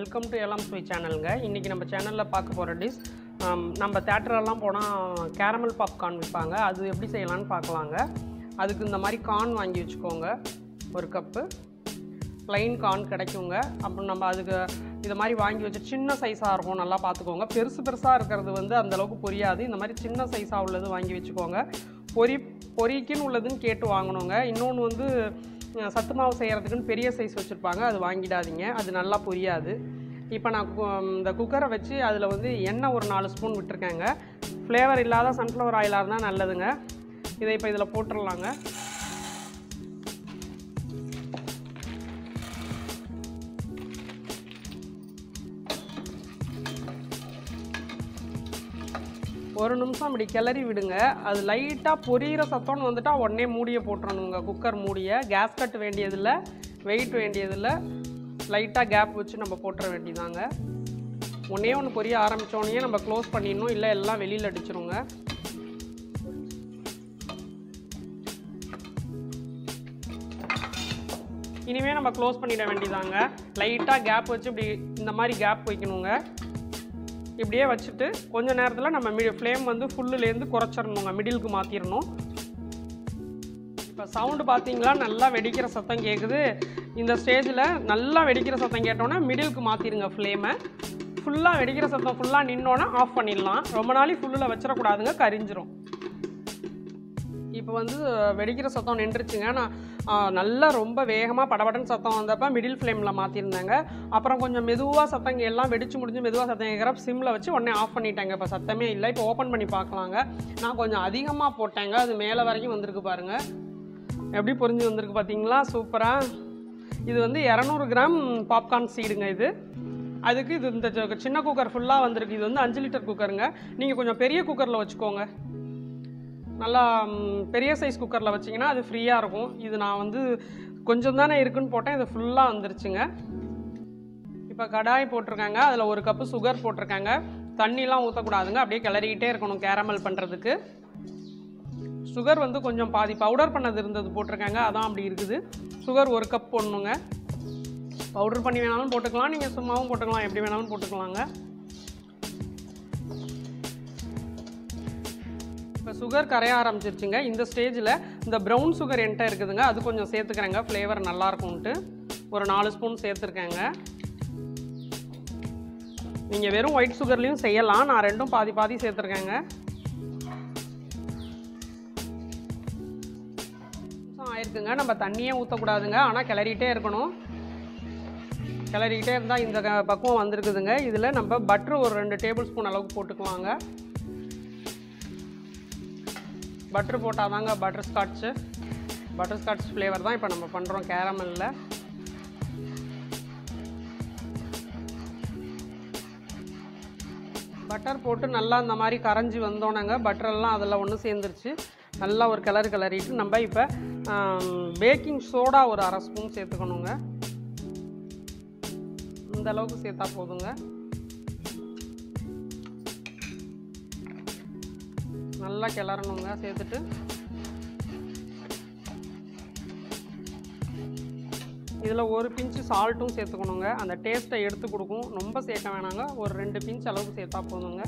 welcome to எல்லாம் sweet சேனலுங்க இன்றைக்கி நம்ம சேனலில் பார்க்க போகிற டிஷ் நம்ம தேட்டரெல்லாம் போனால் கேரமல் பாப்கார்ன் விற்பாங்க அது எப்படி செய்யலாம்னு பார்க்கலாங்க அதுக்கு இந்த மாதிரி கார்ன் வாங்கி வச்சுக்கோங்க ஒரு கப்பு ப்ளைன் கார்ன் கிடைக்குங்க அப்புறம் நம்ம அதுக்கு இது மாதிரி வாங்கி வச்சு சின்ன சைஸாக இருக்கும் நல்லா பார்த்துக்கோங்க பெருசு பெருசாக இருக்கிறது வந்து அந்த அளவுக்கு பொரியாது இந்த மாதிரி சின்ன சைஸாக உள்ளது வாங்கி வச்சுக்கோங்க பொரி பொரிக்குன்னு உள்ளதுன்னு கேட்டு வாங்கணுங்க இன்னொன்று வந்து அஹ், சத்து மாவு செய்கிறதுக்குன்னு பெரிய சைஸ் வச்சுருப்பாங்க அது வாங்கிடாதீங்க அது நல்லா பொரியாது இப்போ நான் கு- இந்த குக்கரை வச்சு அதில் வந்து எண்ணெய் ஒரு நாலு ஸ்பூன் விட்டுருக்கேங்க ஃப்ளேவர் இல்லாத சன்ஃப்ளவர் ஆயிலாக இருந்தால் நல்லதுங்க இதை இப்போ இதில் போட்டுடலாங்க ஒரு நிமிஷம் அப்படி கிளறி விடுங்க அது லைட்டாக பொரியிற சத்தம்னு வந்துட்டா உடனே மூடியை போட்டுறணுங்க குக்கர் மூடியை கேஸ் கட் வேண்டியதில்லை வெயிட் வேண்டியதில்லை லைட்டாக கேப் வச்சு நம்ம போட்டுற வேண்டியதாங்க ஒன்றே ஒன்று பொரிய ஆரம்பித்தோடனே நம்ம க்ளோஸ் பண்ணிடணும் இல்லை எல்லாம் வெளியில் அடிச்சிருங்க இனிமேல் நம்ம க்ளோஸ் பண்ணிட வேண்டியதாங்க லைட்டாக கேப் வச்சு இப்படி இந்த மாதிரி கேப் வைக்கணுங்க இப்படியே வச்சுட்டு கொஞ்ச நேரத்தில் நம்ம மிடி ஃப்ளேம் வந்து ஃபுல்லுலேருந்து குறைச்சிடணுங்க மிடிலுக்கு மாற்றிடணும் இப்போ சவுண்டு பார்த்தீங்களா நல்லா வெடிக்கிற சத்தம் கேட்குது இந்த ஸ்டேஜில் நல்லா வெடிக்கிற சத்தம் கேட்டோன்னே மிடிலுக்கு மாற்றிடுங்க ஃப்ளேமை ஃபுல்லாக வெடிக்கிற சத்தம் ஃபுல்லாக நின்னோன்னே ஆஃப் பண்ணிடலாம் ரொம்ப நாளைக்கு ஃபுல்லில் வச்சிடக்கூடாதுங்க கரிஞ்சிரும் இப்போ வந்து வெடிக்கிற சத்தம் நின்றுச்சுங்க நான் ஆ, நல்லா ரொம்ப வேகமாக படபடன்னு சத்தம் வந்தப்போ மிடில் ஃப்ளேமில் மாற்றிருந்தேங்க அப்புறம் கொஞ்சம் மெதுவாக சத்தங்க எல்லாம் வெடிச்சு முடிஞ்சு மெதுவாக சத்தம் கேட்குறப்ப சிம்மில் வச்சு உடனே ஆஃப் பண்ணிட்டேங்க இப்போ சத்தமே இல்லை இப்போ ஓப்பன் பண்ணி பார்க்கலாங்க நான் கொஞ்சம் அதிகமாக போட்டேங்க அது மேலே வரைக்கும் வந்திருக்கு பாருங்க எப்படி பொரிஞ்சு வந்திருக்கு பார்த்தீங்களா சூப்பராக இது வந்து இரநூறு கிராம் பாப்கார்ன் சீடுங்க இது அதுக்கு இது இந்த ஜ- சின்ன குக்கர் ஃபுல்லாக வந்திருக்கு இது வந்து அஞ்சு லிட்டர் குக்கருங்க நீங்கள் கொஞ்சம் பெரிய குக்கரில் வச்சுக்கோங்க நல்லா ம், பெரிய சைஸ் குக்கரில் வச்சிங்கன்னா அது ஃப்ரீயாக இருக்கும் இது நான் வந்து கொஞ்சம் தானே இருக்குன்னு போட்டேன் இது ஃபுல்லாக வந்துருச்சுங்க இப்போ கடாய் போட்டிருக்காங்க அதில் ஒரு கப்பு சுகர் போட்டிருக்காங்க தண்ணிலாம் ஊற்றக்கூடாதுங்க அப்படியே கிளறிக்கிட்டே இருக்கணும் கேரமல் பண்ணுறதுக்கு சுகர் வந்து கொஞ்சம் பாதி பவுடர் பண்ணது இருந்தது போட்டிருக்காங்க அதான் அப்படி இருக்குது சுகர் ஒரு கப் போடணுங்க பவுடர் பண்ணி வேணாலும் போட்டுக்கலாம் நீங்கள் சும்மாவும் போட்டுக்கலாம் எப்படி வேணாலும் போட்டுக்கலாங்க இப்போ சுகர் கரைய ஆரம்பிச்சிருச்சுங்க இந்த ஸ்டேஜில் இந்த ப்ரௌன் சுகர் என்கிட்ட இருக்குதுங்க அது கொஞ்சம் சேர்த்துக்கிறேங்க ஃப்ளேவர் நல்லா இருக்கும்ன்ட்டு ஒரு நாலு ஸ்பூன் சேர்த்துருக்கேங்க நீங்கள் வெறும் ஒயிட் சுகர்லேயும் செய்யலாம் நான் ரெண்டும் பாதி பாதி சேர்த்துருக்கேங்க நிமிஷம் ஆயிருக்குங்க நம்ம தண்ணியே ஊற்றக்கூடாதுங்க ஆனால் கிளறிட்டே இருக்கணும் கிளறிக்கிட்டே இருந்தால் இந்த க- பக்குவம் வந்திருக்குதுங்க இதில் நம்ம பட்ரு ஒரு ரெண்டு டேபிள் ஸ்பூன் அளவுக்கு போட்டுக்கலாங்க பட்டர் போட்டால் தாங்க butterscotch butterscotch flavour தான் இப்போ நம்ம பண்ணுறோம் கேரமலில் பட்டர் போட்டு நல்லா இந்த மாதிரி கரைஞ்சி வந்தோன்னங்க பட்டரெல்லாம் அதில் ஒன்று சேர்ந்துருச்சு நல்லா ஒரு கிளறு கிளறிட்டு நம்ம இப்போ பேக்கிங் சோடா ஒரு அரை ஸ்பூன் சேர்த்துக்கணுங்க இந்த அளவுக்கு சேர்த்தா போதுங்க நல்லா கிளறணுங்க சேர்த்துட்டு இதில் ஒரு பிஞ்சு சால்ட்டும் சேர்த்துக்கணுங்க அந்த டேஸ்ட்டை எடுத்து கொடுக்கும் ரொம்ப சேர்க்க வேணாங்க ஒரு ரெண்டு பிஞ்ச் அளவுக்கு சேர்த்தா போதுங்க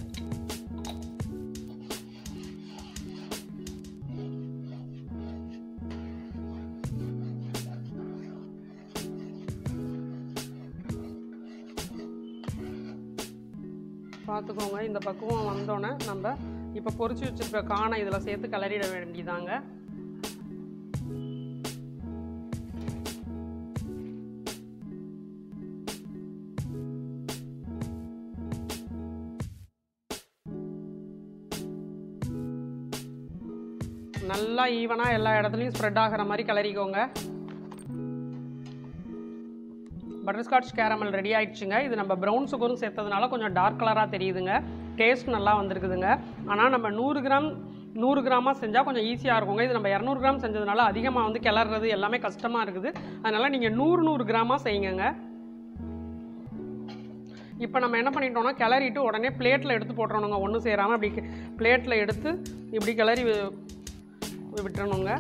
பார்த்துக்கோங்க இந்த பக்குவம் வந்தோடனே நம்ம இப்போ பொரிச்சு வச்சிருக்க காணை இதில் சேர்த்து கிளறிட வேண்டியதாங்க நல்லா ஈவனாக எல்லா இடத்துலையும் ஸ்ப்ரெட் ஆகிற மாதிரி கிளறிக்கோங்க பட்டர்ஸ்காட்ச் கேரமல் ரெடி ஆயிடுச்சுங்க இது நம்ம ப்ரௌன் சுகரும் சேர்த்ததுனால கொஞ்சம் டார்க் கலராக தெரியுதுங்க டேஸ்ட் நல்லா வந்திருக்குதுங்க ஆனால் நம்ம நூறு கிராம் நூறு கிராமாக செஞ்சால் கொஞ்சம் ஈஸியாக இருக்குங்க இது நம்ம இரநூறு கிராம் செஞ்சதுனால அதிகமாக வந்து கிளறது எல்லாமே கஷ்டமாக இருக்குது அதனால் நீங்கள் நூறு நூறு கிராமாக செய்யுங்க இப்போ நம்ம என்ன பண்ணிட்டோம்னா கிளறிட்டு உடனே பிளேட்டில் எடுத்து போட்டுறணுங்க ஒன்றும் சேராமல் அப்படி பிளேட்டில் எடுத்து இப்படி கிளறி வி- விட்டுறணுங்க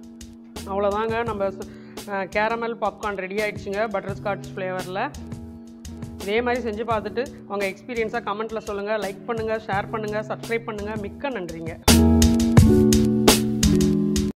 அவ்வளோதாங்க நம்ம கேரமல் பாப்கார்ன் ரெடி ஆயிடுச்சுங்க பட்டர்ஸ்காட்ச் ஃப்ளேவரில் இதே மாதிரி செஞ்சு பார்த்துட்டு உங்கள் எக்ஸ்பீரியன்ஸாக கமெண்ட்டில் சொல்லுங்கள் லைக் பண்ணுங்கள் ஷேர் பண்ணுங்கள் சப்ஸ்கிரைப் பண்ணுங்கள் மிக்க நன்றிங்க